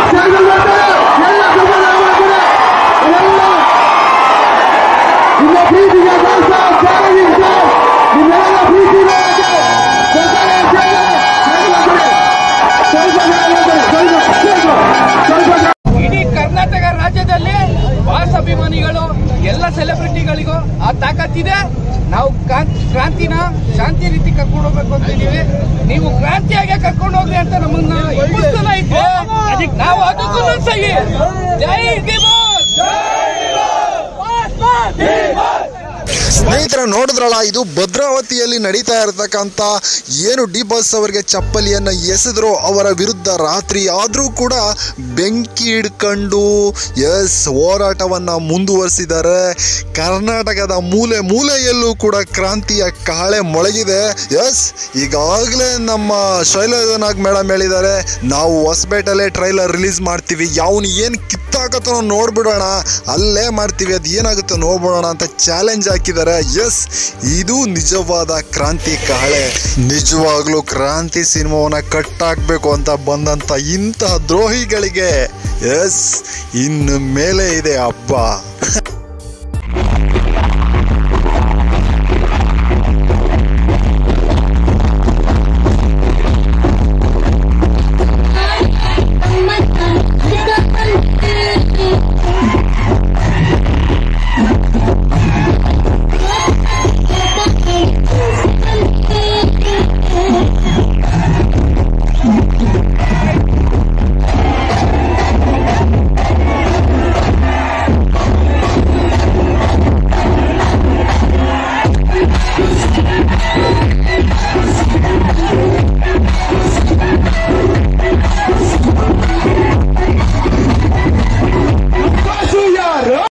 Channel ಮಾಡ್ತಾರೆ ಎಲ್ಲ ಸಮಾನ ಮಾಡ್ತಾರೆ ಎಲ್ಲ ನಿಮ್ಮ ಪ್ರೀತಿಗೆ ದಾಸ ಚಾಲೆಂಜಿಂಗ್ ಸರ್ ನಿಮ್ಮೆಲ್ಲ ಪ್ರೀತಿ ಮಾಡೋಕ್ಕೆ ಸರ್ಕಾರ ಚಾನಲ್ ಮಾಡ್ತಾರೆ. ಸ್ವಲ್ಪ ಜನ ಮಾಡ್ತಾರೆ. ಸ್ವಲ್ಪ ಸ್ವಲ್ಪ ಸ್ವಲ್ಪ ಜನ ಇಡೀ ಕರ್ನಾಟಕ ರಾಜ್ಯದಲ್ಲಿ ಬಾಸ್ ಅಭಿಮಾನಿಗಳು ಎಲ್ಲ ಸೆಲೆಬ್ರಿಟಿಗಳಿಗೂ ಆ ತಾಕತ್ತಿದೆ ನಾವು ಕ್ರಾಂತ್- ಕ್ರಾಂತಿನ ಶಾಂತಿ ರೀತಿ ಕರ್ಕೊಂಡು ಹೋಗ್ಬೇಕು ಅಂತ ಇದೀವಿ ನೀವು ಕ್ರಾಂತಿಯಾಗೆ ಕರ್ಕೊಂಡು ಹೋಗ್ರಿ ಅಂತ ನಮ್ಮನ್ನ ಎಬ್ಬಿಸ್ತಾನೆ ಇದ್ರೆ ಅದಕ್ಕೆ ನಾವು ಅದಕ್ಕೂ ಸಹಿ ಜೈ ದಿವಸ್ ಸ್ನೇಹಿತರ ನೋಡಿದ್ರಲ್ಲ ಇದು ಭದ್ರಾವತಿಯಲ್ಲಿ ನಡೀತಾ ಇರತಕ್ಕಂಥ ಏನು ಡಿ ಬಾಸ್ ಅವರಿಗೆ ಚಪ್ಪಲಿಯನ್ನು ಎಸೆದ್ರು ಅವರ ವಿರುದ್ಧ ರಾತ್ರಿ ಆದರೂ ಕೂಡ ಬೆಂಕಿ ಹಿಡ್ಕೊಂಡು ಎಸ್ ಹೋರಾಟವನ್ನು ಮುಂದುವರಿಸಿದ್ದಾರೆ ಕರ್ನಾಟಕದ ಮೂಲೆ ಮೂಲೆಯಲ್ಲೂ ಕೂಡ ಕ್ರಾಂತಿಯ ಕಹಳೆ ಮೊಳಗಿದೆ ಎಸ್ ಈಗಾಗಲೇ ನಮ್ಮ ಶೈಲಜನಾಗ್ ಮೇಡಮ್ ಹೇಳಿದ್ದಾರೆ ನಾವು ಹೊಸಪೇಟಲ್ಲೇ ಟ್ರೈಲರ್ ರಿಲೀಸ್ ಮಾಡ್ತೀವಿ ಯಾವನು ಏನು ಕಿತ್ತಾಕತ್ತೋ ನೋಡ್ಬಿಡೋಣ ಅಲ್ಲೇ ಮಾಡ್ತೀವಿ ಅದು ಏನಾಗುತ್ತೋ ನೋಡ್ಬಿಡೋಣ ಅಂತ ಚಾಲೆಂಜ್ ಹಾಕಿದ್ದಾರೆ ಎಸ್ ಇದು ನಿಜವಾದ ಕ್ರಾಂತಿ ಕಹಳೆ ನಿಜವಾಗ್ಲೂ ಕ್ರಾಂತಿ ಸಿನಿಮಾವನ್ನ ಕಟ್ಟಾಕ್ಬೇಕು ಅಂತ ಬಂದಂತ ಇಂತಹ ದ್ರೋಹಿಗಳಿಗೆ ಎಸ್ ಇನ್ನು ಮೇಲೆ ಇದೆ ಹಬ್ಬ